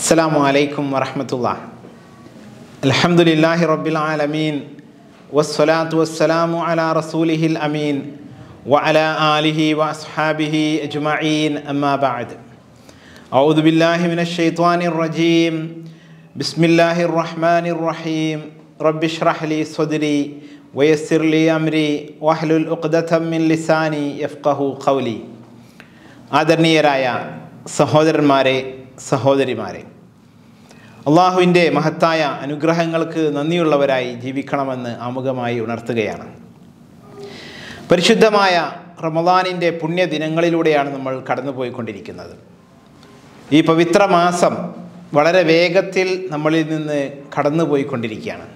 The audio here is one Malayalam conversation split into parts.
السلام عليكم ورحمة الله الحمد لله رب العالمين والصلاة والسلام على رسوله الأمين وعلى آله وأصحابه أجمعين أما بعد أعوذ بالله من الشيطان الرجيم بسم الله الرحمن الرحيم رب اشرح لي صدري ويسر لي أمري واحلل عقدة من لساني يفقه قولي ആദരണീയരായ സഹോദരന്മാരെ സഹോദരിമാരെ അള്ളാഹുവിൻ്റെ മഹത്തായ അനുഗ്രഹങ്ങൾക്ക് നന്ദിയുള്ളവരായി ജീവിക്കണമെന്ന് ആമുഖമായി ഉണർത്തുകയാണ് പരിശുദ്ധമായ റമദാനിൻ്റെ പുണ്യദിനങ്ങളിലൂടെയാണ് നമ്മൾ കടന്നുപോയിക്കൊണ്ടിരിക്കുന്നത് ഈ പവിത്ര മാസം വളരെ വേഗത്തിൽ നമ്മളിൽ നിന്ന് കടന്നുപോയിക്കൊണ്ടിരിക്കുകയാണ്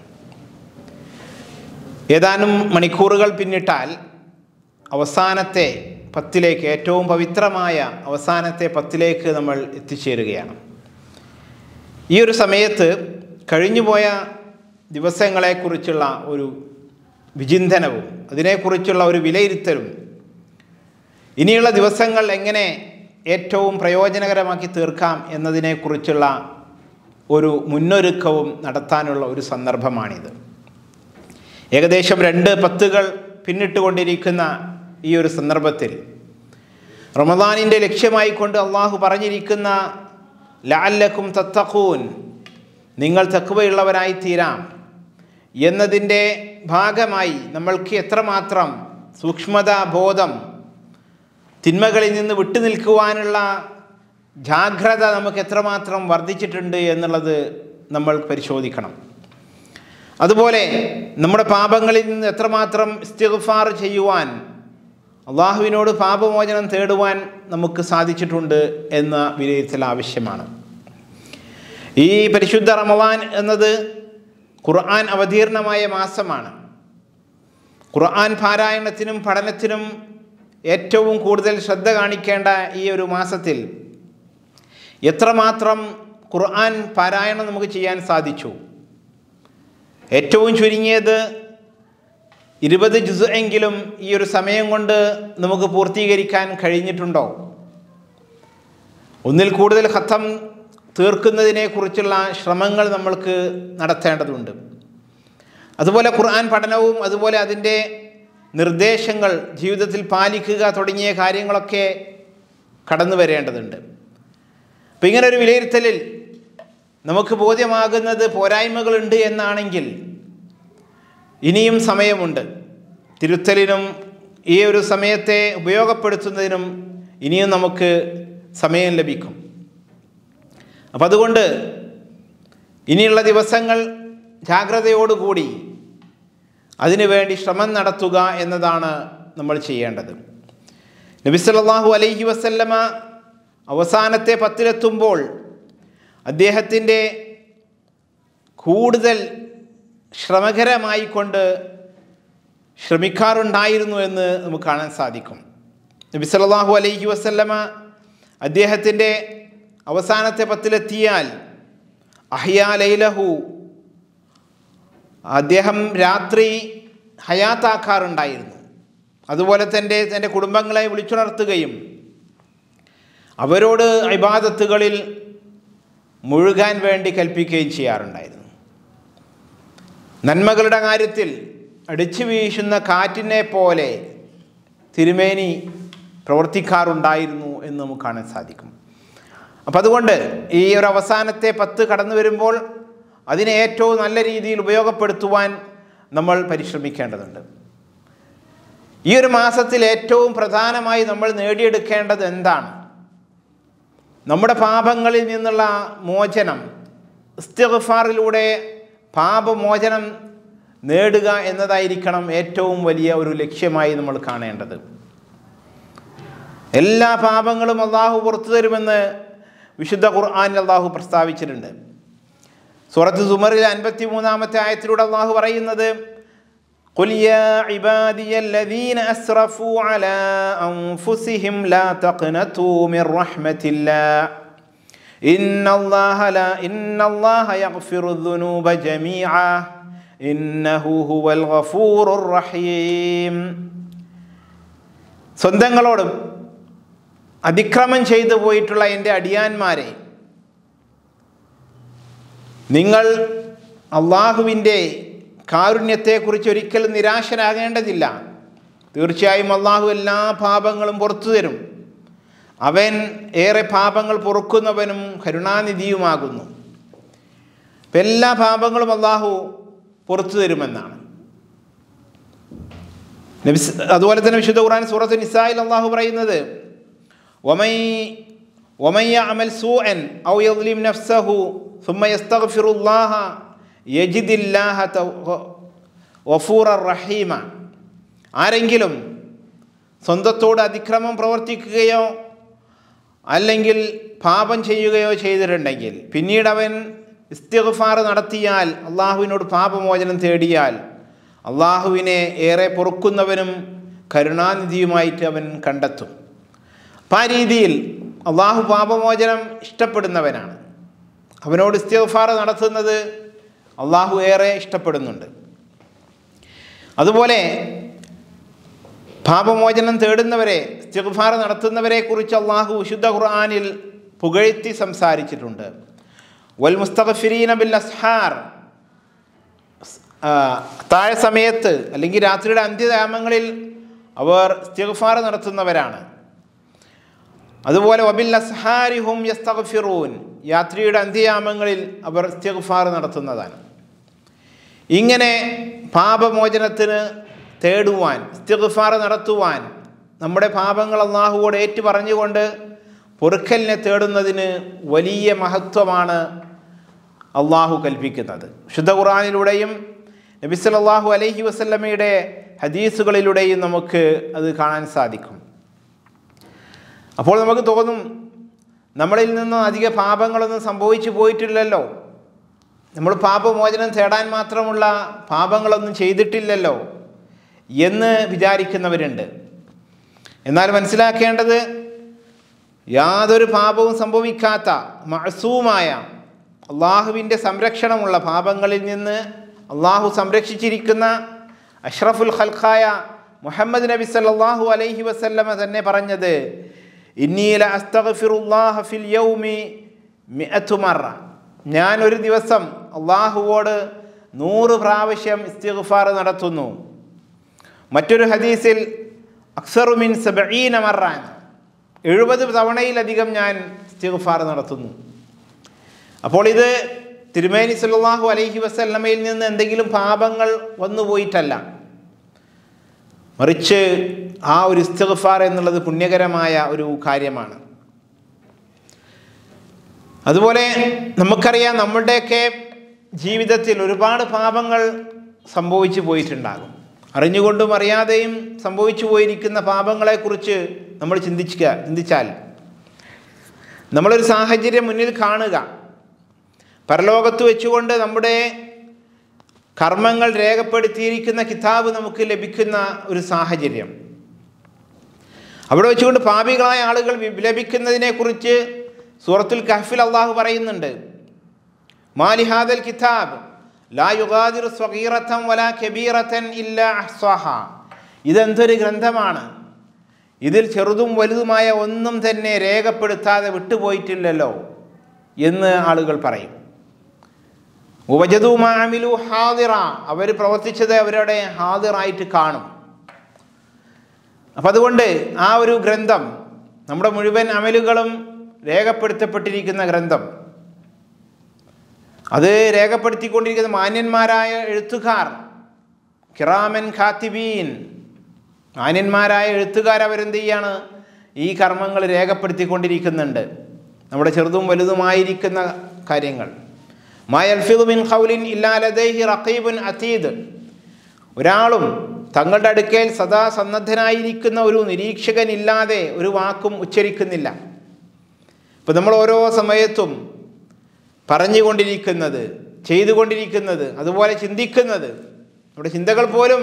ഏതാനും മണിക്കൂറുകൾ പിന്നിട്ടാൽ അവസാനത്തെ പത്തിലേക്ക് ഏറ്റവും പവിത്രമായ അവസാനത്തെ പത്തിലേക്ക് നമ്മൾ എത്തിച്ചേരുകയാണ് ഈ ഒരു സമയത്ത് കഴിഞ്ഞുപോയ ദിവസങ്ങളെക്കുറിച്ചുള്ള ഒരു വിചിന്തനവും അതിനെക്കുറിച്ചുള്ള ഒരു വിലയിരുത്തലും ഇനിയുള്ള ദിവസങ്ങൾ എങ്ങനെ ഏറ്റവും പ്രയോജനകരമാക്കി തീർക്കാം എന്നതിനെക്കുറിച്ചുള്ള ഒരു മുന്നൊരുക്കവും നടത്താനുള്ള ഒരു സന്ദർഭമാണിത് ഏകദേശം രണ്ട് പത്തുകൾ പിന്നിട്ടുകൊണ്ടിരിക്കുന്ന ഈ ഒരു സന്ദർഭത്തിൽ റമദാനിൻ്റെ ലക്ഷ്യമായി കൊണ്ട് അള്ളാഹു പറഞ്ഞിരിക്കുന്ന ലാല്ലക്കും തത്തഖൂൻ നിങ്ങൾ തക്കുവയുള്ളവരായി തീരാം എന്നതിൻ്റെ ഭാഗമായി നമ്മൾക്ക് എത്രമാത്രം സൂക്ഷ്മത ബോധം തിന്മകളിൽ നിന്ന് വിട്ടു നിൽക്കുവാനുള്ള ജാഗ്രത നമുക്ക് എത്രമാത്രം വർദ്ധിച്ചിട്ടുണ്ട് എന്നുള്ളത് നമ്മൾ പരിശോധിക്കണം അതുപോലെ നമ്മുടെ പാപങ്ങളിൽ നിന്ന് എത്രമാത്രം ഇസ്തിഗ്ഫാർ ചെയ്യുവാൻ അള്ളാഹുവിനോട് പാപമോചനം തേടുവാൻ നമുക്ക് സാധിച്ചിട്ടുണ്ട് എന്ന വിലയിരുത്തൽ ആവശ്യമാണ് ഈ പരിശുദ്ധ റമവാൻ എന്നത് ഖുർആൻ അവതീർണമായ മാസമാണ് ഖുർആൻ പാരായണത്തിനും പഠനത്തിനും ഏറ്റവും കൂടുതൽ ശ്രദ്ധ കാണിക്കേണ്ട ഈ ഒരു മാസത്തിൽ എത്രമാത്രം ഖുർആൻ പാരായണം നമുക്ക് ചെയ്യാൻ സാധിച്ചു ഏറ്റവും ചുരുങ്ങിയത് ഇരുപത് ജുസ് എങ്കിലും ഈ ഒരു സമയം കൊണ്ട് നമുക്ക് പൂർത്തീകരിക്കാൻ കഴിഞ്ഞിട്ടുണ്ടോ ഒന്നിൽ കൂടുതൽ ഖത്തം തീർക്കുന്നതിനെക്കുറിച്ചുള്ള ശ്രമങ്ങൾ നമ്മൾക്ക് നടത്തേണ്ടതുണ്ട് അതുപോലെ ഖുർആൻ പഠനവും അതുപോലെ അതിൻ്റെ നിർദ്ദേശങ്ങൾ ജീവിതത്തിൽ പാലിക്കുക തുടങ്ങിയ കാര്യങ്ങളൊക്കെ കടന്നു വരേണ്ടതുണ്ട് അപ്പം ഇങ്ങനെ ഒരു വിലയിരുത്തലിൽ നമുക്ക് ബോധ്യമാകുന്നത് പോരായ്മകളുണ്ട് എന്നാണെങ്കിൽ ഇനിയും സമയമുണ്ട് തിരുത്തലിനും ഈ ഒരു സമയത്തെ ഉപയോഗപ്പെടുത്തുന്നതിനും ഇനിയും നമുക്ക് സമയം ലഭിക്കും അപ്പം അതുകൊണ്ട് ഇനിയുള്ള ദിവസങ്ങൾ ജാഗ്രതയോടുകൂടി അതിനുവേണ്ടി ശ്രമം നടത്തുക എന്നതാണ് നമ്മൾ ചെയ്യേണ്ടത് നബിസല്ലാഹു അലൈഹി വസല്ലമ അവസാനത്തെ പത്തിലെത്തുമ്പോൾ അദ്ദേഹത്തിൻ്റെ കൂടുതൽ ശ്രമകരമായി കൊണ്ട് ശ്രമിക്കാറുണ്ടായിരുന്നു എന്ന് നമുക്ക് കാണാൻ സാധിക്കും നബി സല്ലല്ലാഹു അലൈഹി വസല്ലമ അദ്ദേഹത്തിൻ്റെ അവസാനത്തെ പത്തിലെത്തിയാൽ അഹ്യാ ലൈലഹു അദ്ദേഹം രാത്രി ഹയാത്താക്കാറുണ്ടായിരുന്നു അതുപോലെ തന്നെ തൻ്റെ കുടുംബങ്ങളെ വിളിച്ചുണർത്തുകയും അവരോട് ഇബാദത്തുകളിൽ മുഴുകാൻ വേണ്ടി കൽപ്പിക്കുകയും ചെയ്യാറുണ്ടായിരുന്നു നന്മകളുടെ കാര്യത്തിൽ അടിച്ചു വീശുന്ന കാറ്റിനെ പോലെ തിരുമേനി പ്രവർത്തിക്കാറുണ്ടായിരുന്നു എന്ന് നമുക്ക് കാണാൻ സാധിക്കും അപ്പം അതുകൊണ്ട് ഈ ഒരു അവസാനത്തെ പത്ത് കടന്നു വരുമ്പോൾ അതിനെ ഏറ്റവും നല്ല രീതിയിൽ ഉപയോഗപ്പെടുത്തുവാൻ നമ്മൾ പരിശ്രമിക്കേണ്ടതുണ്ട് ഈ ഒരു മാസത്തിൽ ഏറ്റവും പ്രധാനമായി നമ്മൾ നേടിയെടുക്കേണ്ടത് എന്താണ് നമ്മുടെ പാപങ്ങളിൽ നിന്നുള്ള മോചനം ഇസ്തിഗ്ഫാറിലൂടെ പാപമോചനം നേടുക എന്നതായിരിക്കണം ഏറ്റവും വലിയ ഒരു ലക്ഷ്യമായി നമ്മൾ കാണേണ്ടത് എല്ലാ പാപങ്ങളും അള്ളാഹു പുറത്തു തരുമെന്ന് വിശുദ്ധ ഖുർആാനിൽ അള്ളാഹു പ്രസ്താവിച്ചിട്ടുണ്ട് സൂറത്ത് സുമറിൽ അൻപത്തി മൂന്നാമത്തെ ആയത്തിലൂടെ അള്ളാഹു പറയുന്നത് قل يا عبادي الذين أسرفوا على أنفسهم لا تقنطوا من رحمة الله إن الله لا إن الله يغفر الذنوب جميعا إنه هو الغفور الرحيم സ്വന്തങ്ങളോടും അതിക്രമം ചെയ്തു പോയിട്ടുള്ള എൻ്റെ അടിയാന്മാരെ നിങ്ങൾ അള്ളാഹുവിൻ്റെ കാരുണ്യത്തെക്കുറിച്ച് ഒരിക്കലും നിരാശരാകേണ്ടതില്ല തീർച്ചയായും അള്ളാഹു എല്ലാ പാപങ്ങളും പുറത്തു തരും അവൻ ഏറെ പാപങ്ങൾ പൊറുക്കുന്നവനും കരുണാനിധിയുമാകുന്നു അപ്പം എല്ലാ പാപങ്ങളും അള്ളാഹു പുറത്തു തരുമെന്നാണ് നബിസ് അതുപോലെ തന്നെ വിശുദ്ധ ഖുർആൻ സൂറത്ത് നിസായിൽ അള്ളാഹു പറയുന്നത് ഒമൈ ഒമയ്യ അമൽ സൂഅൻ ഔ യദ്ലിം നഫ്സഹു ثم يستغفر الله يجد الله غفورا رحيما ആരെങ്കിലും സ്വന്തത്തോട് അതിക്രമം പ്രവർത്തിക്കുകയോ അല്ലെങ്കിൽ പാപം ചെയ്യുകയോ ചെയ്തിട്ടുണ്ടെങ്കിൽ പിന്നീട് അവൻ ഇസ്തിഗ്ഫാർ നടത്തിയാൽ അള്ളാഹുവിനോട് പാപമോചനം തേടിയാൽ അള്ളാഹുവിനെ ഏറെ പൊറുക്കുന്നവനും കരുണാനിധിയുമായിട്ട് അവൻ കണ്ടെത്തും അപ്പം ആ രീതിയിൽ അള്ളാഹു പാപമോചനം ഇഷ്ടപ്പെടുന്നവനാണ് അവനോട് ഇസ്തിഗ്ഫാർ നടത്തുന്നത് അള്ളാഹു ഏറെ ഇഷ്ടപ്പെടുന്നുണ്ട് അതുപോലെ പാപമോചനം തേടുന്നവരെ ഇസ്തിഗ്ഫാർ നടത്തുന്നവരെ കുറിച്ച് അള്ളാഹു വിശുദ്ധ ഖുർആാനിൽ പുകഴ്ത്തി സംസാരിച്ചിട്ടുണ്ട് വൽ മുസ്തഖഫിരീന ബിൽ അസ്ഹാർ താഴെ സമയത്ത് അല്ലെങ്കിൽ രാത്രിയുടെ അന്ത്യയാമങ്ങളിൽ അവർ ഇസ്തിഗ്ഫാർ നടത്തുന്നവരാണ് അതുപോലെ വബിൽ അസ്ഹാരിഹും യസ്തഗ്ഫിറൂൻ യാത്രിയുടെ അന്ത്യയാമങ്ങളിൽ അവർ ഇസ്തിഗ്ഫാർ നടത്തുന്നതാണ് ഇങ്ങനെ പാപമോചനത്തിന് തേടുവാൻ ഇസ്തിഗ്ഫാർ നടത്തുവാൻ നമ്മുടെ പാപങ്ങൾ അള്ളാഹുവോട് ഏറ്റു പറഞ്ഞുകൊണ്ട് പൊറുക്കലിനെ തേടുന്നതിന് വലിയ മഹത്വമാണ് അള്ളാഹു കൽപ്പിക്കുന്നത് ശുദ്ധ ഖുറാനിലൂടെയും നബി സല്ലല്ലാഹു അലൈഹി വസല്ലമയുടെ ഹദീസുകളിലൂടെയും നമുക്ക് അത് കാണാൻ സാധിക്കും അപ്പോൾ നമുക്ക് തോന്നും നമ്മളിൽ നിന്നും അധിക പാപങ്ങളൊന്നും സംഭവിച്ചു പോയിട്ടില്ലല്ലോ നമ്മൾ പാപമോചനം തേടാൻ മാത്രമുള്ള പാപങ്ങളൊന്നും ചെയ്തിട്ടില്ലല്ലോ എന്ന് വിചാരിക്കുന്നവരുണ്ട് എന്നാൽ മനസ്സിലാക്കേണ്ടത് യാതൊരു പാപവും സംഭവിക്കാത്ത മഴസൂമായ അള്ളാഹുവിൻ്റെ സംരക്ഷണമുള്ള പാപങ്ങളിൽ നിന്ന് അള്ളാഹു സംരക്ഷിച്ചിരിക്കുന്ന അഷ്റഫുൽ ഖൽഖായ മുഹമ്മദ് നബി സല്ലല്ലാഹു അലൈഹി വസല്ലമ തന്നെ പറഞ്ഞത് ഇന്നീല അസ്തഗ്ഫിറുല്ലാഹ ഫിൽ യൗമി മിഅത്തു മറ ഞാൻ ഒരു ദിവസം അള്ളാഹുവോട് നൂറ് പ്രാവശ്യം ഇസ്തിഗ്ഫാർ നടത്തുന്നു മറ്റൊരു ഹദീസിൽ അക്സറുമിൻ സബീന മറാൻ എഴുപത് തവണയിലധികം ഞാൻ ഇസ്തിഗ്ഫാർ നടത്തുന്നു അപ്പോൾ ഇത് തിരുമേനി സല്ലല്ലാഹു അലൈഹി വസല്ലമയിൽ നിന്ന് എന്തെങ്കിലും പാപങ്ങൾ വന്നുപോയിട്ടല്ല മറിച്ച് ആ ഒരു ഇസ്തിഗ്ഫാർ എന്നുള്ളത് പുണ്യകരമായ ഒരു കാര്യമാണ് അതുപോലെ നമുക്കറിയാം നമ്മളുടെയൊക്കെ ജീവിതത്തിൽ ഒരുപാട് പാപങ്ങൾ സംഭവിച്ചു പോയിട്ടുണ്ടാകും അറിഞ്ഞുകൊണ്ടും അറിയാതെയും സംഭവിച്ചു പോയിരിക്കുന്ന പാപങ്ങളെക്കുറിച്ച് നമ്മൾ ചിന്തിക്കുക ചിന്തിച്ചാൽ നമ്മളൊരു സാഹചര്യം മുന്നിൽ കാണുക പരലോകത്ത് വെച്ചുകൊണ്ട് നമ്മുടെ കർമ്മങ്ങൾ രേഖപ്പെടുത്തിയിരിക്കുന്ന കിതാബ് നമുക്ക് ലഭിക്കുന്ന ഒരു സാഹചര്യം അവിടെ വെച്ചുകൊണ്ട് പാപികളായ ആളുകൾ വിലപിക്കുന്നതിനെക്കുറിച്ച് സൂറത്തുൽ കഹഫിൽ അള്ളാഹു പറയുന്നുണ്ട് മാലിഹാദൽ കിതാബ് ലാ യുഗാദിർ സ്വഗീറത്തം വലാ കബീറത്തൻ ഇല്ല അഹ്സ്വാഹ ഇതെന്തൊരു ഗ്രന്ഥമാണ് ഇതിൽ ചെറുതും വലുതുമായ ഒന്നും തന്നെ രേഖപ്പെടുത്താതെ വിട്ടുപോയിട്ടില്ലല്ലോ എന്ന് ആളുകൾ പറയും ഉപജതുമാമിലു ഹാദിറ അവർ പ്രവർത്തിച്ചത് അവരുടെ ഹാദിറായിട്ട് കാണും അപ്പം അതുകൊണ്ട് ആ ഒരു ഗ്രന്ഥം നമ്മുടെ മുഴുവൻ അമലുകളും രേഖപ്പെടുത്തപ്പെട്ടിരിക്കുന്ന ഗ്രന്ഥം അത് രേഖപ്പെടുത്തിക്കൊണ്ടിരിക്കുന്ന മാന്യന്മാരായ എഴുത്തുകാർ കിറാമൻ ഖാത്തിബീൻ മാന്യന്മാരായ എഴുത്തുകാർ അവരെന്ത് ചെയ്യാണ് ഈ കർമ്മങ്ങൾ രേഖപ്പെടുത്തിക്കൊണ്ടിരിക്കുന്നുണ്ട് നമ്മുടെ ചെറുതും വലുതുമായിരിക്കുന്ന കാര്യങ്ങൾ മായൽഫിദു മിൻ ഖൗലിൻ ഇല്ലാലദേഹി റഖീബുൻ അതീദ് ഒരാളും തങ്ങളുടെ അടുക്കൽ സദാ സന്നദ്ധനായിരിക്കുന്ന ഒരു നിരീക്ഷകനില്ലാതെ ഒരു വാക്കും ഉച്ചരിക്കുന്നില്ല ഇപ്പം നമ്മൾ ഓരോ സമയത്തും പറഞ്ഞുകൊണ്ടിരിക്കുന്നത് ചെയ്തുകൊണ്ടിരിക്കുന്നത് അതുപോലെ ചിന്തിക്കുന്നത് നമ്മുടെ ചിന്തകൾ പോലും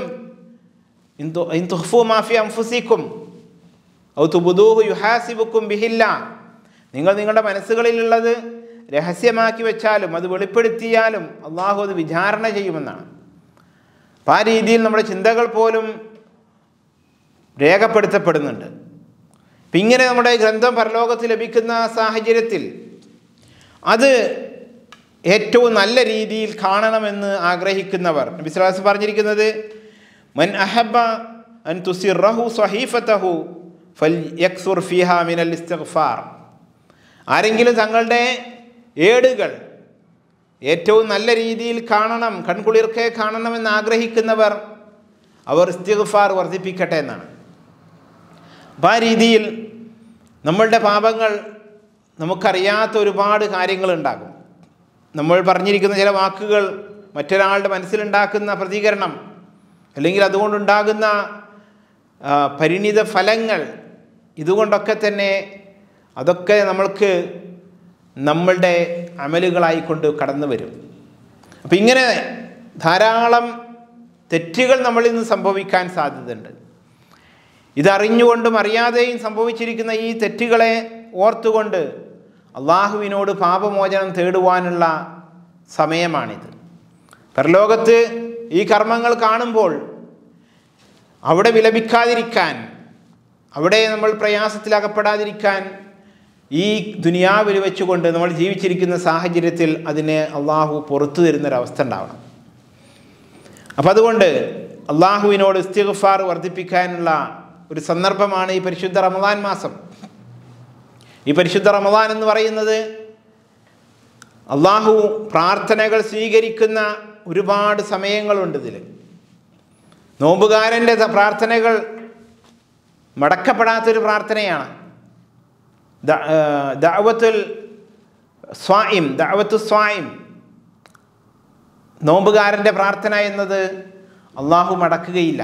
മാഫി അംഫുസിക്കും ഔ തുബുദൂഹു യുഹാസിബുക്കും ബിഹില്ല നിങ്ങൾ നിങ്ങളുടെ മനസ്സുകളിലുള്ളത് രഹസ്യമാക്കി വെച്ചാലും അത് വെളിപ്പെടുത്തിയാലും അള്ളാഹു അത് വിചാരണ ചെയ്യുമെന്നാണ് അപ്പം ആ രീതിയിൽ നമ്മുടെ ചിന്തകൾ പോലും രേഖപ്പെടുത്തപ്പെടുന്നുണ്ട് അപ്പം ഇങ്ങനെ നമ്മുടെ ഗ്രന്ഥം പരലോകത്ത് ലഭിക്കുന്ന സാഹചര്യത്തിൽ അത് ഏറ്റവും നല്ല രീതിയിൽ കാണണമെന്ന് ആഗ്രഹിക്കുന്നവർ നബി സ്വലാസ് പറഞ്ഞിരിക്കുന്നത് മൻ അഹബ അൻ തുസിറഹു സഹീഫത്തഹു ഫൽ യക്സുർ ഫിഹ മിനൽ ഇസ്തിഗ്ഫാർ ആരെങ്കിലും തങ്ങളുടെ ഏടുകൾ ഏറ്റവും നല്ല രീതിയിൽ കാണണം കൺകുളിർക്കെ കാണണമെന്ന് ആഗ്രഹിക്കുന്നവർ അവർ ഇസ്തിഗ്ഫാർ വർദ്ധിപ്പിക്കട്ടെ എന്നാണ് അപ്പം ആ രീതിയിൽ നമ്മളുടെ പാപങ്ങൾ നമുക്കറിയാത്ത ഒരുപാട് കാര്യങ്ങളുണ്ടാകും നമ്മൾ പറഞ്ഞിരിക്കുന്ന ചില വാക്കുകൾ മറ്റൊരാളുടെ മനസ്സിലുണ്ടാക്കുന്ന പ്രതികരണം അല്ലെങ്കിൽ അതുകൊണ്ടുണ്ടാകുന്ന ആ, പരിണിത ഫലങ്ങൾ ഇതുകൊണ്ടൊക്കെ തന്നെ അതൊക്കെ നമ്മൾക്ക് നമ്മളുടെ അമലുകളായിക്കൊണ്ട് കടന്നു വരും അപ്പം ഇങ്ങനെ ധാരാളം തെറ്റുകൾ നമ്മളിൽ നിന്ന് സംഭവിക്കാൻ സാധ്യതയുണ്ട് ഇതറിഞ്ഞുകൊണ്ടും അറിയാതെയും സംഭവിച്ചിരിക്കുന്ന ഈ തെറ്റുകളെ ഓർത്തുകൊണ്ട് അള്ളാഹുവിനോട് പാപമോചനം തേടുവാനുള്ള സമയമാണിത് പരലോകത്ത് ഈ കർമ്മങ്ങൾ കാണുമ്പോൾ അവിടെ വിലപിക്കാതിരിക്കാൻ അവിടെ നമ്മൾ പ്രയാസത്തിലകപ്പെടാതിരിക്കാൻ ഈ ദുനിയാവിൽ വെച്ചുകൊണ്ട് നമ്മൾ ജീവിച്ചിരിക്കുന്ന സാഹചര്യത്തിൽ അതിനെ അള്ളാഹു പുറത്തു തരുന്നൊരവസ്ഥ ഉണ്ടാവണം അപ്പം അതുകൊണ്ട് അള്ളാഹുവിനോട് ഇസ്തിഗ്ഫാർ വർദ്ധിപ്പിക്കാനുള്ള ഒരു സന്ദർഭമാണ് ഈ പരിശുദ്ധ റമദാൻ മാസം ഈ പരിശുദ്ധ റമദാൻ എന്ന് പറയുന്നത് അള്ളാഹു പ്രാർത്ഥനകൾ സ്വീകരിക്കുന്ന ഒരുപാട് സമയങ്ങളുണ്ട് ഇതിൽ നോമ്പുകാരൻ്റെ ത- പ്രാർത്ഥനകൾ മടക്കപ്പെടാത്തൊരു പ്രാർത്ഥനയാണ് ദ- ആ, ദഅവത്തുൽ സ്വായിം ദഅവത്തു സ്വായിം നോമ്പുകാരൻ്റെ പ്രാർത്ഥന എന്നത് അള്ളാഹു മടക്കുകയില്ല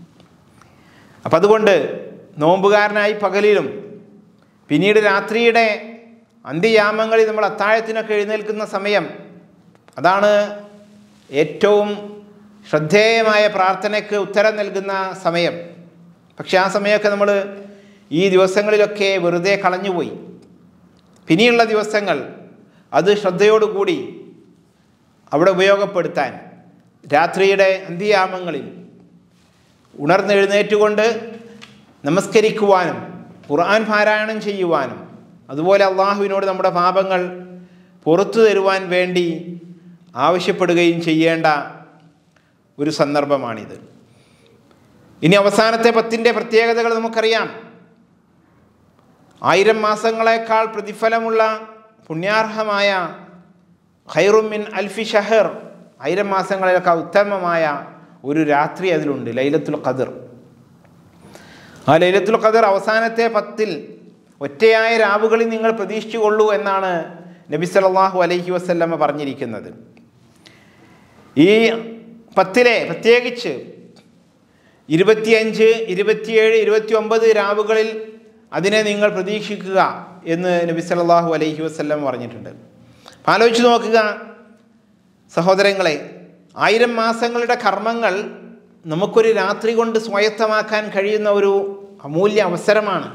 അപ്പം അതുകൊണ്ട് നോമ്പുകാരനായി പകലിലും പിന്നീട് രാത്രിയുടെ അന്ത്യയാമങ്ങളിൽ നമ്മൾ അത്താഴത്തിനൊക്കെ എഴുന്നേൽക്കുന്ന സമയം അതാണ് ഏറ്റവും ശ്രദ്ധേയമായ പ്രാർത്ഥനയ്ക്ക് ഉത്തരം നൽകുന്ന സമയം പക്ഷെ ആ സമയമൊക്കെ നമ്മൾ ഈ ദിവസങ്ങളിലൊക്കെ വെറുതെ കളഞ്ഞുപോയി പിന്നെയുള്ള ദിവസങ്ങൾ അത് ശ്രദ്ധയോടുകൂടി അവിടെ ഉപയോഗപ്പെടുത്താൻ രാത്രിയുടെ അന്ത്യയാമങ്ങളിൽ ഉണർന്നെഴുന്നേറ്റുകൊണ്ട് നമസ്കരിക്കുവാനും ഖുർആൻ പാരായണം ചെയ്യുവാനും അതുപോലെ അള്ളാഹുവിനോട് നമ്മുടെ പാപങ്ങൾ പുറത്തു തരുവാൻ വേണ്ടി ആവശ്യപ്പെടുകയും ചെയ്യേണ്ട ഒരു സന്ദർഭമാണിത് ഇനി അവസാനത്തെ പത്തിൻ്റെ പ്രത്യേകതകൾ നമുക്കറിയാം ആയിരം മാസങ്ങളെക്കാൾ പ്രതിഫലമുള്ള പുണ്യാർഹമായ ഖൈറുമിൻ അൽഫി ഷഹർ ആയിരം മാസങ്ങളേക്കാൾ ഉത്തമമായ ഒരു രാത്രി അതിലുണ്ട് ലൈലത്തുൽ ഖദർ ആ ലൈലത്തുൽ ഖദർ അവസാനത്തെ പത്തിൽ ഒറ്റയായ രാവുകളിൽ നിങ്ങൾ പ്രതീക്ഷിച്ചു കൊള്ളൂ എന്നാണ് നബി സല്ലല്ലാഹു അലൈഹി വസല്ലമ പറഞ്ഞിരിക്കുന്നത് ഈ പത്തിലെ പ്രത്യേകിച്ച് ഇരുപത്തിയഞ്ച് ഇരുപത്തിയേഴ് ഇരുപത്തി ഒമ്പത് രാവുകളിൽ അതിനെ നിങ്ങൾ പ്രതീക്ഷിക്കുക എന്ന് നബി സല്ലല്ലാഹു അലൈഹി വസല്ലം പറഞ്ഞിട്ടുണ്ട് അപ്പം ആലോചിച്ച് നോക്കുക സഹോദരങ്ങളെ ആയിരം മാസങ്ങളുടെ കർമ്മങ്ങൾ നമുക്കൊരു രാത്രി കൊണ്ട് സ്വായത്തമാക്കാൻ കഴിയുന്ന ഒരു അമൂല്യ അവസരമാണ്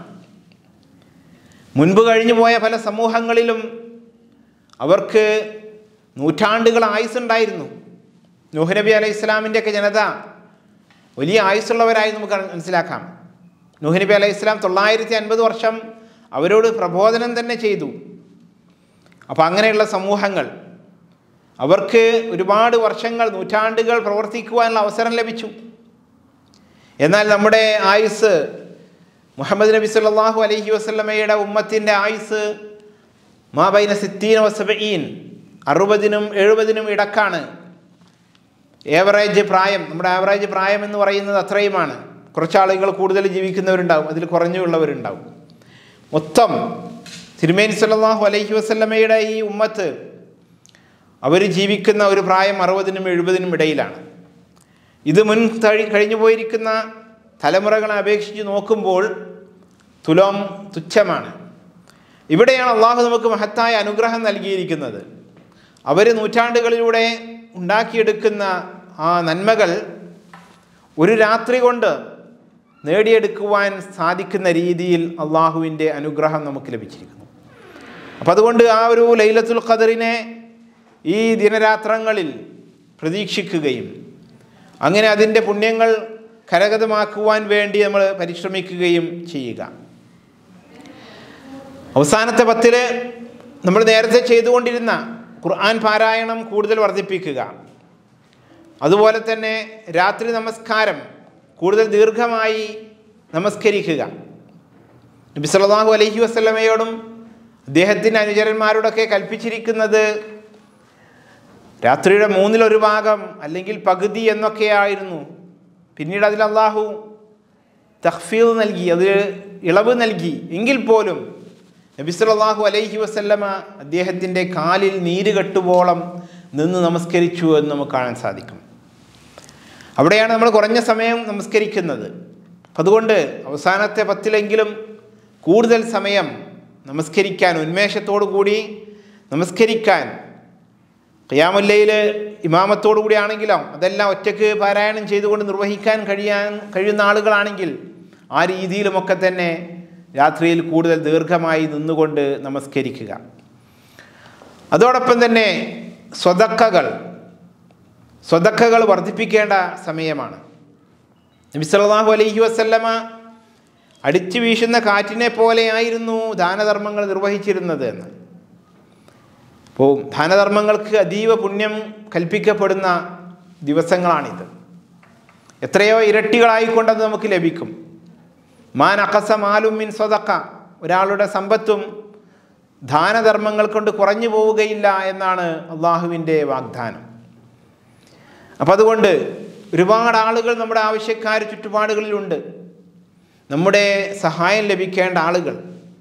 മുൻപ് കഴിഞ്ഞു പോയ പല സമൂഹങ്ങളിലും അവർക്ക് നൂറ്റാണ്ടുകൾ ആയുസ്സുണ്ടായിരുന്നു നൂഹ് നബി അലൈഹി ഇസ്ലാമിൻ്റെ ഒക്കെ ജനത വലിയ ആയുസ്സുള്ളവരായി നമുക്ക് മനസ്സിലാക്കാം നൂഹ് നബി അലൈഹി ഇസ്ലാം തൊള്ളായിരത്തി അൻപത് വർഷം അവരോട് പ്രബോധനം തന്നെ ചെയ്തു അപ്പോൾ അങ്ങനെയുള്ള സമൂഹങ്ങൾ അവർക്ക് ഒരുപാട് വർഷങ്ങൾ നൂറ്റാണ്ടുകൾ പ്രവർത്തിക്കുവാനുള്ള അവസരം ലഭിച്ചു എന്നാൽ നമ്മുടെ ആയുസ് മുഹമ്മദ് നബി സല്ലല്ലാഹു അലൈഹി വസല്ലമയുടെ ഉമ്മത്തിൻ്റെ ആയുസ് മാബൈന സിത്തീന വസബീൻ അറുപതിനും എഴുപതിനും ഇടക്കാണ് ഏവറേജ് പ്രായം നമ്മുടെ ആവറേജ് പ്രായം എന്ന് പറയുന്നത് അത്രയുമാണ് കുറച്ച് ആളുകൾ കൂടുതൽ ജീവിക്കുന്നവരുണ്ടാവും അതിൽ കുറഞ്ഞുള്ളവരുണ്ടാവും മൊത്തം തിരുമേനി സല്ലല്ലാഹു അലൈഹി വസല്ലമയുടെ ഈ ഉമ്മത്ത് അവർ ജീവിക്കുന്ന ഒരു പ്രായം അറുപതിനും എഴുപതിനും ഇടയിലാണ് ഇത് മുൻ തഴി കഴിഞ്ഞു പോയിരിക്കുന്ന തലമുറകളെ അപേക്ഷിച്ച് നോക്കുമ്പോൾ തുലോം തുച്ഛമാണ് ഇവിടെയാണ് അള്ളാഹു നമുക്ക് മഹത്തായ അനുഗ്രഹം നൽകിയിരിക്കുന്നത് അവർ നൂറ്റാണ്ടുകളിലൂടെ ഉണ്ടാക്കിയെടുക്കുന്ന ആ നന്മകൾ ഒരു രാത്രി കൊണ്ട് നേടിയെടുക്കുവാൻ സാധിക്കുന്ന രീതിയിൽ അള്ളാഹുവിൻ്റെ അനുഗ്രഹം നമുക്ക് ലഭിച്ചിരിക്കുന്നു അപ്പം അതുകൊണ്ട് ആ ഒരു ലൈലത്തുൽ ഖദറിനെ ഈ ദിനരാത്രങ്ങളിൽ പ്രതീക്ഷിക്കുകയും അങ്ങനെ അതിൻ്റെ പുണ്യങ്ങൾ കരഗതമാക്കുവാൻ വേണ്ടി നമ്മൾ പരിശ്രമിക്കുകയും ചെയ്യുക അവസാനത്തെ പത്തിൽ നമ്മൾ നേരത്തെ ചെയ്തുകൊണ്ടിരുന്ന ഖുർആൻ പാരായണം കൂടുതൽ വർദ്ധിപ്പിക്കുക അതുപോലെ തന്നെ രാത്രി നമസ്കാരം കൂടുതൽ ദീർഘമായി നമസ്കരിക്കുക നബി സല്ലല്ലാഹു അലൈഹി വസല്ലമയോടും അദ്ദേഹത്തിൻ്റെ അനുചരന്മാരോടൊക്കെ കൽപ്പിച്ചിരിക്കുന്നത് രാത്രിയുടെ മൂന്നിലൊരു ഭാഗം അല്ലെങ്കിൽ പകുതി എന്നൊക്കെയായിരുന്നു പിന്നീട് അതിൽ അള്ളാഹു തഹ്ഫീദ് നൽകി അത് ഇളവ് നൽകി എങ്കിൽ പോലും നബി സല്ലല്ലാഹു അലൈഹി വസല്ലമ അദ്ദേഹത്തിൻ്റെ കാലിൽ നീര് കെട്ടുവോളം നിന്ന് നമസ്കരിച്ചു എന്ന് നമുക്ക് കാണാൻ സാധിക്കും അവിടെയാണ് നമ്മൾ കുറഞ്ഞ സമയം നമസ്കരിക്കുന്നത് അപ്പം അതുകൊണ്ട് അവസാനത്തെ പത്തിലെങ്കിലും കൂടുതൽ സമയം നമസ്കരിക്കാൻ ഉന്മേഷത്തോടു കൂടി നമസ്കരിക്കാൻ ഖിയാമുല്ലയിൽ ഇമാമത്തോടു കൂടിയാണെങ്കിലോ അതെല്ലാം ഒറ്റയ്ക്ക് പാരായണം ചെയ്തുകൊണ്ട് നിർവഹിക്കാൻ കഴിയാൻ കഴിയുന്ന ആളുകളാണെങ്കിൽ ആ രീതിയിലുമൊക്കെ തന്നെ രാത്രിയിൽ കൂടുതൽ ദീർഘമായി നിന്നുകൊണ്ട് നമസ്കരിക്കുക അതോടൊപ്പം തന്നെ സ്വതക്കകൾ സ്വതക്കകൾ വർദ്ധിപ്പിക്കേണ്ട സമയമാണ് നബി സല്ലല്ലാഹു അലൈഹി വസല്ലമ അടിച്ചു വീശുന്ന കാറ്റിനെ പോലെയായിരുന്നു ദാനധർമ്മങ്ങൾ നിർവഹിച്ചിരുന്നത് എന്ന് അപ്പോൾ ദാനധർമ്മങ്ങൾക്ക് അതീവ പുണ്യം കൽപ്പിക്കപ്പെടുന്ന ദിവസങ്ങളാണിത് എത്രയോ ഇരട്ടികളായിക്കൊണ്ടത് നമുക്ക് ലഭിക്കും മാൻ അക്കസ മാലും മിൻ സ്വതക്ക ഒരാളുടെ സമ്പത്തും ദാനധർമ്മങ്ങൾ കൊണ്ട് കുറഞ്ഞു പോവുകയില്ല എന്നാണ് അള്ളാഹുവിൻ്റെ വാഗ്ദാനം അപ്പം അതുകൊണ്ട് ഒരുപാട് ആളുകൾ നമ്മുടെ ആവശ്യക്കാർ ചുറ്റുപാടുകളിലുണ്ട് നമ്മുടെ സഹായം ലഭിക്കേണ്ട ആളുകൾ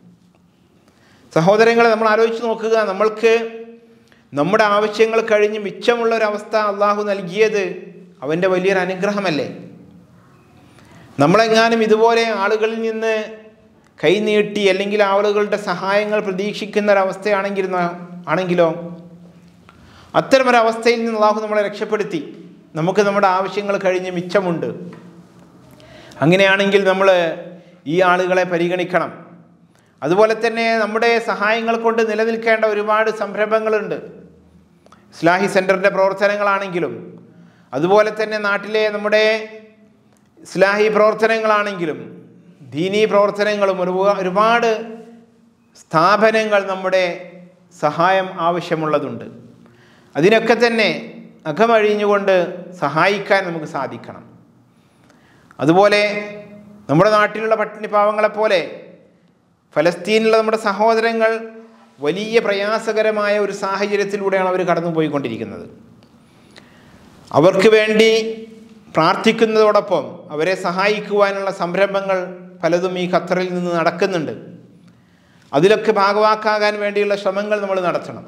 സഹോദരങ്ങളെ നമ്മൾ ആലോചിച്ച് നോക്കുക നമ്മൾക്ക് നമ്മുടെ ആവശ്യങ്ങൾ കഴിഞ്ഞ് മിച്ചമുള്ള ഒരവസ്ഥ അള്ളാഹു നൽകിയത് അവൻ്റെ വലിയൊരു അനുഗ്രഹമല്ലേ നമ്മളെങ്ങാനും ഇതുപോലെ ആളുകളിൽ നിന്ന് കൈനീട്ടി അല്ലെങ്കിൽ ആളുകളുടെ സഹായങ്ങൾ പ്രതീക്ഷിക്കുന്ന ഒരവസ്ഥയാണെങ്കിൽ ആണെങ്കിലോ അത്തരമൊരവസ്ഥയിൽ നിന്ന് അള്ളാഹു നമ്മളെ രക്ഷപ്പെടുത്തി നമുക്ക് നമ്മുടെ ആവശ്യങ്ങൾ കഴിഞ്ഞ് മിച്ചമുണ്ട് അങ്ങനെയാണെങ്കിൽ നമ്മൾ ഈ ആളുകളെ പരിഗണിക്കണം അതുപോലെ തന്നെ നമ്മുടെ സഹായങ്ങൾ കൊണ്ട് നിലനിൽക്കേണ്ട ഒരുപാട് സംരംഭങ്ങളുണ്ട് ഇസ്ലാഹി സെൻറ്ററിൻ്റെ പ്രവർത്തനങ്ങളാണെങ്കിലും അതുപോലെ തന്നെ നാട്ടിലെ നമ്മുടെ ഇസ്ലാഹി പ്രവർത്തനങ്ങളാണെങ്കിലും ദീനീ പ്രവർത്തനങ്ങളും ഒരു ഒരുപാട് സ്ഥാപനങ്ങൾ നമ്മുടെ സഹായം ആവശ്യമുള്ളതുണ്ട് അതിനൊക്കെ തന്നെ അകമഴിഞ്ഞുകൊണ്ട് സഹായിക്കാൻ നമുക്ക് സാധിക്കണം അതുപോലെ നമ്മുടെ നാട്ടിലുള്ള പട്ടിണി പാവങ്ങളെപ്പോലെ ഫലസ്തീനിലുള്ള നമ്മുടെ സഹോദരങ്ങൾ വലിയ പ്രയാസകരമായ ഒരു സാഹചര്യത്തിലൂടെയാണ് അവർ കടന്നുപോയിക്കൊണ്ടിരിക്കുന്നത് അവർക്ക് വേണ്ടി പ്രാർത്ഥിക്കുന്നതോടൊപ്പം അവരെ സഹായിക്കുവാനുള്ള സംരംഭങ്ങൾ പലതും ഈ ഖത്തറിൽ നിന്ന് നടക്കുന്നുണ്ട് അതിലൊക്കെ ഭാഗവാക്കാകാൻ വേണ്ടിയുള്ള ശ്രമങ്ങൾ നമ്മൾ നടത്തണം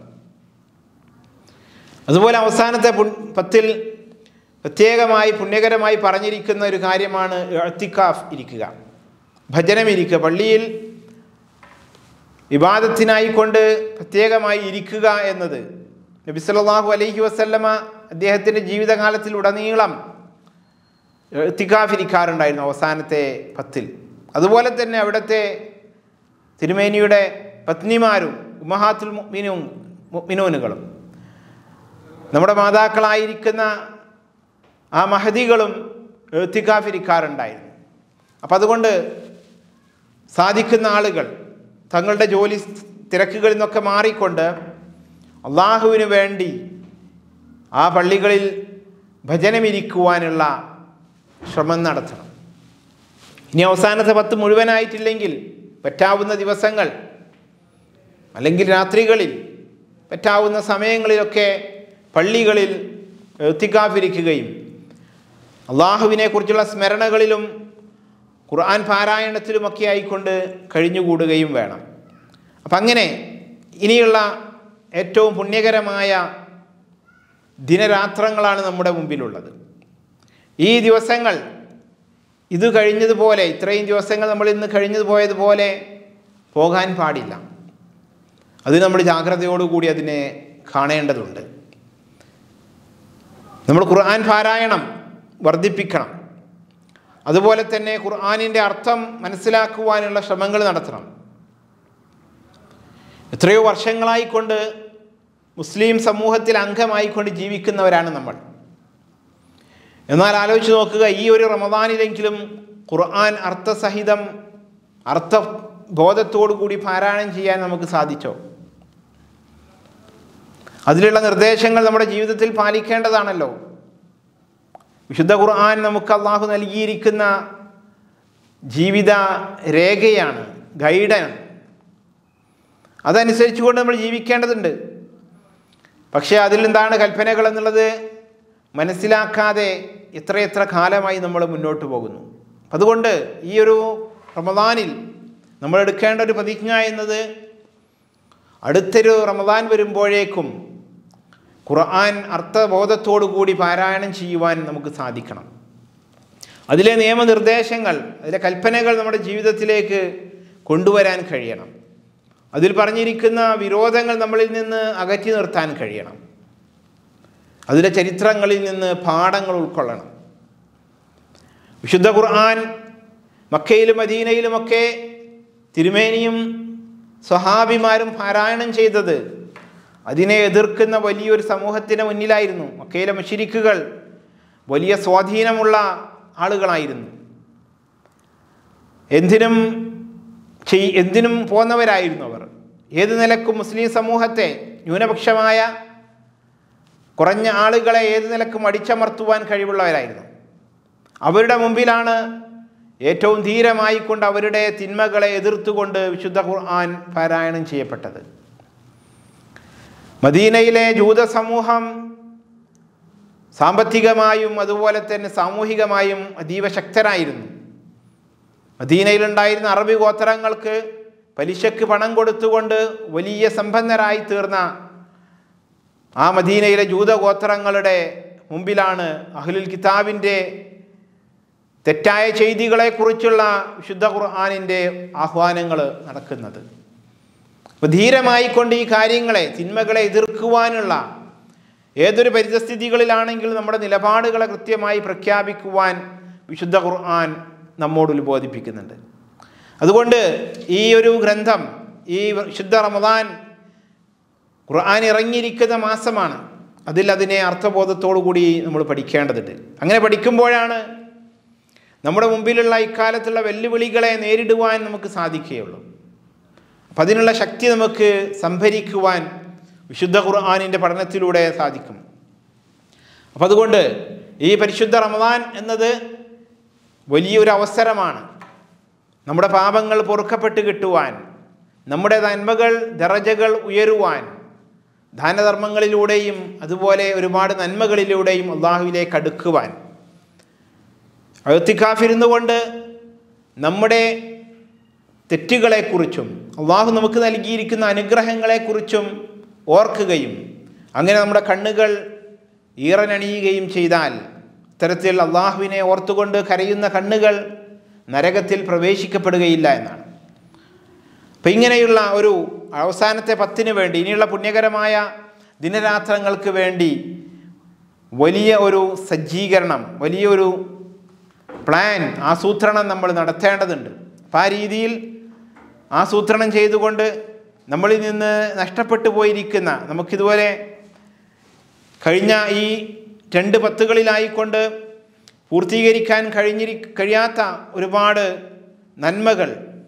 അതുപോലെ അവസാനത്തെ പത്തിൽ പ്രത്യേകമായി പുണ്യകരമായി പറഞ്ഞിരിക്കുന്ന ഒരു കാര്യമാണ് എത്തിക്കാഫ് ഇരിക്കുക ഭജനം ഇരിക്കുക പള്ളിയിൽ വിവാദത്തിനായിക്കൊണ്ട് പ്രത്യേകമായി ഇരിക്കുക എന്നത് നബി സല്ലല്ലാഹു അലൈഹി വസല്ലമ അദ്ദേഹത്തിൻ്റെ ജീവിതകാലത്തിൽ ഉടനീളം എത്തിക്കാഫ് ഇരിക്കാറുണ്ടായിരുന്നു അവസാനത്തെ പത്തിൽ അതുപോലെ തന്നെ അവിടുത്തെ തിരുമേനിയുടെ പത്നിമാരും ഉമഹാത്തുൽ മുഅ്മിനും മുഅ്മിനൂനുകളും നമ്മുടെ മാതാക്കളായിരിക്കുന്ന ആ മഹദികളും എത്തിക്കാഫിരിക്കാറുണ്ടായിരുന്നു അപ്പം അതുകൊണ്ട് സാധിക്കുന്ന ആളുകൾ തങ്ങളുടെ ജോലി തിരക്കുകളിൽ നിന്നൊക്കെ മാറിക്കൊണ്ട് അള്ളാഹുവിന് വേണ്ടി ആ പള്ളികളിൽ ഭജനമിരിക്കുവാനുള്ള ശ്രമം നടത്തണം ഇനി അവസാനത്തെ പത്ത് മുഴുവനായിട്ടില്ലെങ്കിൽ പറ്റാവുന്ന ദിവസങ്ങൾ അല്ലെങ്കിൽ രാത്രികളിൽ പറ്റാവുന്ന സമയങ്ങളിലൊക്കെ പള്ളികളിൽ എത്തിക്കാഫിരിക്കുകയും അള്ളാഹുവിനെക്കുറിച്ചുള്ള സ്മരണകളിലും ഖുർആൻ പാരായണത്തിലുമൊക്കെ ആയിക്കൊണ്ട് കഴിഞ്ഞുകൂടുകയും വേണം അപ്പം അങ്ങനെ ഇനിയുള്ള ഏറ്റവും പുണ്യകരമായ ദിനരാത്രങ്ങളാണ് നമ്മുടെ മുമ്പിലുള്ളത് ഈ ദിവസങ്ങൾ ഇത് കഴിഞ്ഞതുപോലെ ഇത്രയും ദിവസങ്ങൾ നമ്മൾ ഇന്ന് കഴിഞ്ഞതു പോയതുപോലെ പോകാൻ പാടില്ല അത് നമ്മൾ ജാഗ്രതയോടുകൂടി അതിനെ കാണേണ്ടതുണ്ട് നമ്മൾ ഖുർആൻ പാരായണം വർദ്ധിപ്പിക്കണം അതുപോലെ തന്നെ ഖുർആാനിൻ്റെ അർത്ഥം മനസ്സിലാക്കുവാനുള്ള ശ്രമങ്ങൾ നടത്തണം എത്രയോ വർഷങ്ങളായിക്കൊണ്ട് മുസ്ലിം സമൂഹത്തിൽ അംഗമായിക്കൊണ്ട് ജീവിക്കുന്നവരാണ് നമ്മൾ എന്നാൽ ആലോചിച്ച് നോക്കുക ഈ ഒരു റമദാനിലെങ്കിലും ഖുർആൻ അർത്ഥസഹിതം അർത്ഥ ബോധത്തോടു കൂടി പാരായണം ചെയ്യാൻ നമുക്ക് സാധിച്ചോ അതിലുള്ള നിർദ്ദേശങ്ങൾ നമ്മുടെ ജീവിതത്തിൽ പാലിക്കേണ്ടതാണല്ലോ വിശുദ്ധ ഖുർആൻ നമുക്ക് അള്ളാഹു നൽകിയിരിക്കുന്ന ജീവിത രേഖയാണ് ഗൈഡാണ് അതനുസരിച്ചുകൊണ്ട് നമ്മൾ ജീവിക്കേണ്ടതുണ്ട് പക്ഷേ അതിൽ എന്താണ് കൽപ്പനകൾ എന്നുള്ളത് മനസ്സിലാക്കാതെ എത്രയെത്ര കാലമായി നമ്മൾ മുന്നോട്ട് പോകുന്നു അതുകൊണ്ട് ഈ ഒരു റമദാനിൽ നമ്മൾ എടുക്കേണ്ട ഒരു പ്രതിജ്ഞ എന്നത് അടുത്തൊരു റമദാൻ വരുമ്പോഴേക്കും ഖുർആൻ അർത്ഥബോധത്തോടു കൂടി പാരായണം ചെയ്യുവാൻ നമുക്ക് സാധിക്കണം അതിലെ നിയമനിർദ്ദേശങ്ങൾ അതിലെ കൽപ്പനകൾ നമ്മുടെ ജീവിതത്തിലേക്ക് കൊണ്ടുവരാൻ കഴിയണം അതിൽ പറഞ്ഞിരിക്കുന്ന വിരോധങ്ങൾ നമ്മളിൽ നിന്ന് അകറ്റി നിർത്താൻ കഴിയണം അതിലെ ചരിത്രങ്ങളിൽ നിന്ന് പാഠങ്ങൾ ഉൾക്കൊള്ളണം വിശുദ്ധ ഖുർആൻ മക്കയിലും മദീനയിലുമൊക്കെ തിരുമേനിയും സ്വഹാബിമാരും പാരായണം ചെയ്തത് അതിനെ എതിർക്കുന്ന വലിയൊരു സമൂഹത്തിന് മുന്നിലായിരുന്നു മക്കയിലെ മഷിരിക്കുകൾ വലിയ സ്വാധീനമുള്ള ആളുകളായിരുന്നു എന്തിനും ചെയ് എന്തിനും പോന്നവരായിരുന്നു അവർ ഏത് നിലക്കും മുസ്ലിം സമൂഹത്തെ ന്യൂനപക്ഷമായ കുറഞ്ഞ ആളുകളെ ഏത് നിലക്കും അടിച്ചമർത്തുവാൻ കഴിവുള്ളവരായിരുന്നു അവരുടെ മുമ്പിലാണ് ഏറ്റവും ധീരമായിക്കൊണ്ട് അവരുടെ തിന്മകളെ എതിർത്തുകൊണ്ട് വിശുദ്ധ ഖുർആൻ പാരായണം ചെയ്യപ്പെട്ടത് മദീനയിലെ ജൂത സമൂഹം സാമ്പത്തികമായും അതുപോലെ തന്നെ സാമൂഹികമായും അതീവ ശക്തരായിരുന്നു മദീനയിലുണ്ടായിരുന്ന അറബി ഗോത്രങ്ങൾക്ക് പലിശക്ക് പണം കൊടുത്തുകൊണ്ട് വലിയ സമ്പന്നരായി തീർന്ന ആ മദീനയിലെ ജൂത ഗോത്രങ്ങളുടെ മുമ്പിലാണ് അഹ്ലുൽ കിതാബിൻ്റെ തെറ്റായ ചെയ്തികളെക്കുറിച്ചുള്ള വിശുദ്ധ ഖുർആാനിൻ്റെ ആഹ്വാനങ്ങൾ നടക്കുന്നത് അപ്പോൾ ധീരമായിക്കൊണ്ട് ഈ കാര്യങ്ങളെ തിന്മകളെ എതിർക്കുവാനുള്ള ഏതൊരു പരിതസ്ഥിതികളിലാണെങ്കിലും നമ്മുടെ നിലപാടുകളെ കൃത്യമായി പ്രഖ്യാപിക്കുവാൻ വിശുദ്ധ ഖുർആൻ നമ്മോട് ഉത്ബോധിപ്പിക്കുന്നുണ്ട് അതുകൊണ്ട് ഈ ഒരു ഗ്രന്ഥം ഈ വിശുദ്ധ റമദാൻ ഖുർആൻ ഇറങ്ങിയിരിക്കുന്ന മാസമാണ് അതിൽ അതിനെ അർത്ഥബോധത്തോടു കൂടി നമ്മൾ പഠിക്കേണ്ടതുണ്ട് അങ്ങനെ പഠിക്കുമ്പോഴാണ് നമ്മുടെ മുമ്പിലുള്ള ഇക്കാലത്തുള്ള വെല്ലുവിളികളെ നേരിടുവാൻ നമുക്ക് സാധിക്കുകയുള്ളൂ അപ്പം അതിനുള്ള ശക്തി നമുക്ക് സംഭരിക്കുവാൻ വിശുദ്ധ ഖുർആാനിൻ്റെ പഠനത്തിലൂടെ സാധിക്കും അപ്പം അതുകൊണ്ട് ഈ പരിശുദ്ധ റമദാൻ എന്നത് വലിയൊരു അവസരമാണ് നമ്മുടെ പാപങ്ങൾ പൊറുക്കപ്പെട്ട് കിട്ടുവാൻ നമ്മുടെ നന്മകൾ ദറജകൾ ഉയരുവാൻ ദാനധർമ്മങ്ങളിലൂടെയും അതുപോലെ ഒരുപാട് നന്മകളിലൂടെയും അള്ളാഹുവിലേക്ക് അടുക്കുവാൻ അഴുത്തിക്കാഫിരുന്നു കൊണ്ട് നമ്മുടെ തെറ്റുകളെക്കുറിച്ചും അള്ളാഹു നമുക്ക് നൽകിയിരിക്കുന്ന അനുഗ്രഹങ്ങളെക്കുറിച്ചും ഓർക്കുകയും അങ്ങനെ നമ്മുടെ കണ്ണുകൾ ഈറനണിയുകയും ചെയ്താൽ ഇത്തരത്തിൽ അള്ളാഹുവിനെ ഓർത്തുകൊണ്ട് കരയുന്ന കണ്ണുകൾ നരകത്തിൽ പ്രവേശിക്കപ്പെടുകയില്ല എന്നാണ് അപ്പം ഇങ്ങനെയുള്ള ഒരു അവസാനത്തെ പത്തിന് വേണ്ടി ഇനിയുള്ള പുണ്യകരമായ ദിനരാത്രങ്ങൾക്ക് വേണ്ടി വലിയ ഒരു സജ്ജീകരണം വലിയൊരു പ്ലാൻ ആസൂത്രണം നമ്മൾ നടത്തേണ്ടതുണ്ട് അപ്പം ആ രീതിയിൽ ആസൂത്രണം ചെയ്തുകൊണ്ട് നമ്മളിൽ നിന്ന് നഷ്ടപ്പെട്ടു പോയിരിക്കുന്ന നമുക്കിതുപോലെ കഴിഞ്ഞ ഈ രണ്ട് പത്തുകളിലായിക്കൊണ്ട് പൂർത്തീകരിക്കാൻ കഴിഞ്ഞിരി കഴിയാത്ത ഒരുപാട് നന്മകൾ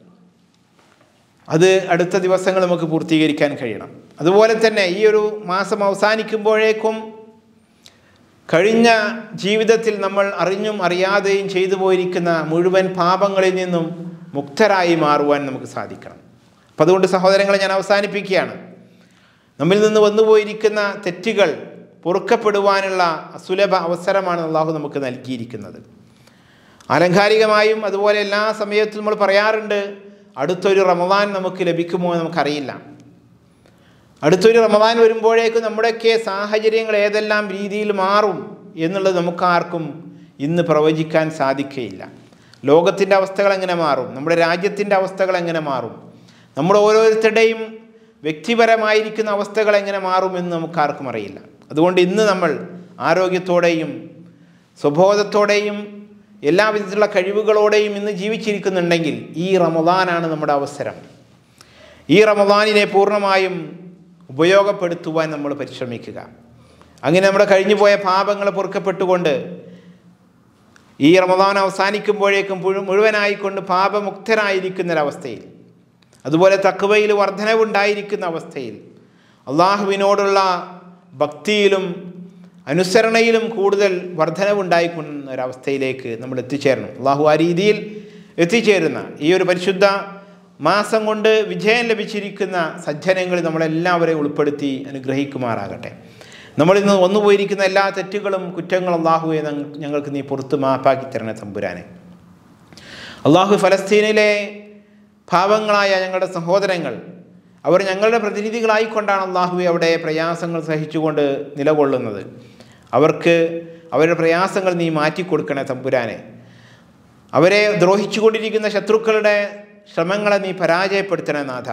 അത് അടുത്ത ദിവസങ്ങൾ നമുക്ക് പൂർത്തീകരിക്കാൻ കഴിയണം അതുപോലെ തന്നെ ഈ ഒരു മാസം അവസാനിക്കുമ്പോഴേക്കും കഴിഞ്ഞ ജീവിതത്തിൽ നമ്മൾ അറിഞ്ഞും അറിയാതെയും ചെയ്തു പോയിരിക്കുന്ന മുഴുവൻ പാപങ്ങളിൽ നിന്നും മുക്തരായി മാറുവാൻ നമുക്ക് സാധിക്കണം അപ്പം അതുകൊണ്ട് സഹോദരങ്ങളെ ഞാൻ അവസാനിപ്പിക്കുകയാണ് നമ്മിൽ നിന്ന് വന്നുപോയിരിക്കുന്ന തെറ്റുകൾ പൊറുക്കപ്പെടുവാനുള്ള അസുലഭ അവസരമാണ് അള്ളാഹു നമുക്ക് നൽകിയിരിക്കുന്നത് ആലങ്കാരികമായും അതുപോലെ എല്ലാ സമയത്തും നമ്മൾ പറയാറുണ്ട് അടുത്തൊരു റമദാൻ നമുക്ക് ലഭിക്കുമോ എന്ന് നമുക്കറിയില്ല അടുത്തൊരു റമദാൻ വരുമ്പോഴേക്കും നമ്മുടെയൊക്കെ സാഹചര്യങ്ങൾ ഏതെല്ലാം രീതിയിൽ മാറും എന്നുള്ളത് നമുക്കാർക്കും ഇന്ന് പ്രവചിക്കാൻ സാധിക്കുകയില്ല ലോകത്തിൻ്റെ അവസ്ഥകൾ എങ്ങനെ മാറും നമ്മുടെ രാജ്യത്തിൻ്റെ അവസ്ഥകൾ എങ്ങനെ മാറും നമ്മുടെ ഓരോരുത്തരുടെയും വ്യക്തിപരമായിരിക്കുന്ന അവസ്ഥകൾ എങ്ങനെ മാറുമെന്ന് നമുക്കാർക്കും അറിയില്ല അതുകൊണ്ട് ഇന്ന് നമ്മൾ ആരോഗ്യത്തോടെയും സ്വബോധത്തോടെയും എല്ലാ വിധത്തിലുള്ള കഴിവുകളോടെയും ഇന്ന് ജീവിച്ചിരിക്കുന്നുണ്ടെങ്കിൽ ഈ റമദാനാണ് നമ്മുടെ അവസരം ഈ റമദാനിനെ പൂർണ്ണമായും ഉപയോഗപ്പെടുത്തുവാൻ നമ്മൾ പരിശ്രമിക്കുക അങ്ങനെ നമ്മുടെ കഴിഞ്ഞു പോയ പാപങ്ങൾ പൊറുക്കപ്പെട്ടുകൊണ്ട് ഈ റമദാൻ അവസാനിക്കുമ്പോഴേക്കും മുഴു- മുഴുവനായിക്കൊണ്ട് പാപമുക്തരായിരിക്കുന്നൊരവസ്ഥയിൽ അതുപോലെ തക്കുവയിൽ വർധനവുണ്ടായിരിക്കുന്ന അവസ്ഥയിൽ അള്ളാഹുവിനോടുള്ള ഭക്തിയിലും അനുസരണയിലും കൂടുതൽ വർധനവുണ്ടായിക്കുന്ന ഒരവസ്ഥയിലേക്ക് നമ്മൾ എത്തിച്ചേരണം അള്ളാഹു ആ രീതിയിൽ എത്തിച്ചേരുന്ന ഈ ഒരു പരിശുദ്ധ മാസം കൊണ്ട് വിജയം ലഭിച്ചിരിക്കുന്ന സജ്ജനങ്ങളിൽ നമ്മളെല്ലാവരെയും ഉൾപ്പെടുത്തി അനുഗ്രഹിക്കുമാറാകട്ടെ നമ്മളിന്ന് വന്നുപോയിരിക്കുന്ന എല്ലാ തെറ്റുകളും കുറ്റങ്ങളും അള്ളാഹുവെ ഞങ്ങൾക്ക് നീ പുറത്ത് മാപ്പാക്കി തരണേ തമ്പുരാനെ അള്ളാഹു ഫലസ്തീനിലെ പാവങ്ങളായ ഞങ്ങളുടെ സഹോദരങ്ങൾ അവർ ഞങ്ങളുടെ പ്രതിനിധികളായിക്കൊണ്ടാണ് അള്ളാഹുവെ അവിടെ പ്രയാസങ്ങൾ സഹിച്ചുകൊണ്ട് നിലകൊള്ളുന്നത് അവർക്ക് അവരുടെ പ്രയാസങ്ങൾ നീ മാറ്റിക്കൊടുക്കണേ തമ്പുരാനെ അവരെ ദ്രോഹിച്ചുകൊണ്ടിരിക്കുന്ന ശത്രുക്കളുടെ ശ്രമങ്ങളെ നീ പരാജയപ്പെടുത്തണേ നാഥ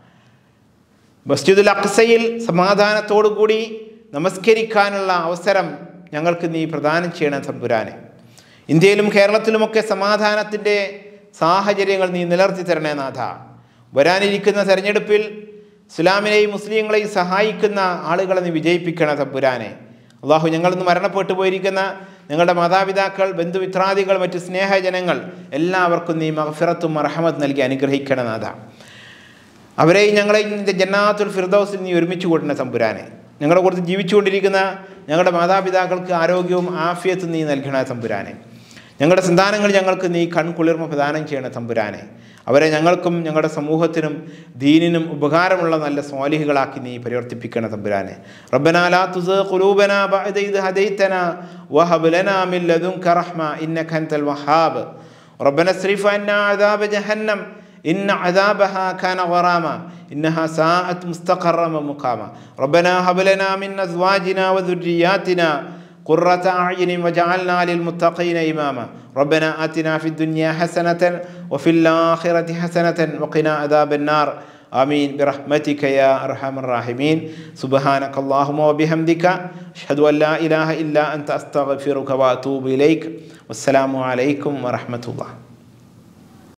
മസ്ജിദുൽ അക്സയിൽ സമാധാനത്തോടു കൂടി നമസ്കരിക്കാനുള്ള അവസരം ഞങ്ങൾക്ക് നീ പ്രദാനം ചെയ്യണം തമ്പുരാനെ ഇന്ത്യയിലും കേരളത്തിലുമൊക്കെ സമാധാനത്തിൻ്റെ സാഹചര്യങ്ങൾ നീ നിലർത്തി തരണേ നാഥ വരാനിരിക്കുന്ന തെരഞ്ഞെടുപ്പിൽ ഇസ്ലാമിനെയും മുസ്ലിങ്ങളെയും സഹായിക്കുന്ന ആളുകളെ നീ വിജയിപ്പിക്കണം തമ്പുരാനെ അള്ളാഹു ഞങ്ങളിന്ന് മരണപ്പെട്ടു പോയിരിക്കുന്ന ഞങ്ങളുടെ മാതാപിതാക്കൾ ബന്ധുമിത്രാദികൾ മറ്റ് സ്നേഹജനങ്ങൾ എല്ലാവർക്കും നീ മഹഫിറത്തും അർഹമത്ത് നൽകി അനുഗ്രഹിക്കണം നാഥ അവരെയും ഞങ്ങളെയും നിന്റെ ജന്നാത്തുൽ ഫിർദൗസിൽ നീ ഒരുമിച്ച് കൂട്ടണ തമ്പുരാനെ ഞങ്ങളുടെ കൂടുതൽ ജീവിച്ചുകൊണ്ടിരിക്കുന്ന ഞങ്ങളുടെ മാതാപിതാക്കൾക്ക് ആരോഗ്യവും ആഫിയത്തും നീ നൽകണ തമ്പുരാനെ ഞങ്ങളുടെ സന്താനങ്ങൾ ഞങ്ങൾക്ക് നീ കൺകുളിർമ പ്രദാനം ചെയ്യണ തമ്പുരാനെ അവരെ ഞങ്ങൾക്കും ഞങ്ങളുടെ സമൂഹത്തിനും ദീനിനും ഉപകാരമുള്ള നല്ല സ്വാലിഹികളാക്കി നീ പരിവർത്തിപ്പിക്കണം തമ്പുരാനെ റബ്ബനാ ലാ തുസ് ഖുലൂബന ബഅദ ഇദ് ഹദൈതന വഹബ് ലനാ മിൻ ലദുൻക റഹ്മ ഇന്നക അൻതൽ വഹാബ് റബ്ബന സ്രിഫ് അന്നാ അദാബ ജഹന്നം إن عذابها كان غراما إنها ساءت مستقرا ومقاما ربنا هب لنا من أزواجنا وذرياتنا قرة أعين وجعلنا للمتقين إماما ربنا آتنا في الدنيا حسنة وفي الآخرة حسنة وقنا عذاب النار آمين برحمتك يا أرحم الراحمين سبحانك اللهم وبحمدك أشهد أن لا إله إلا أنت أستغفرك وأتوب إليك والسلام عليكم ورحمة الله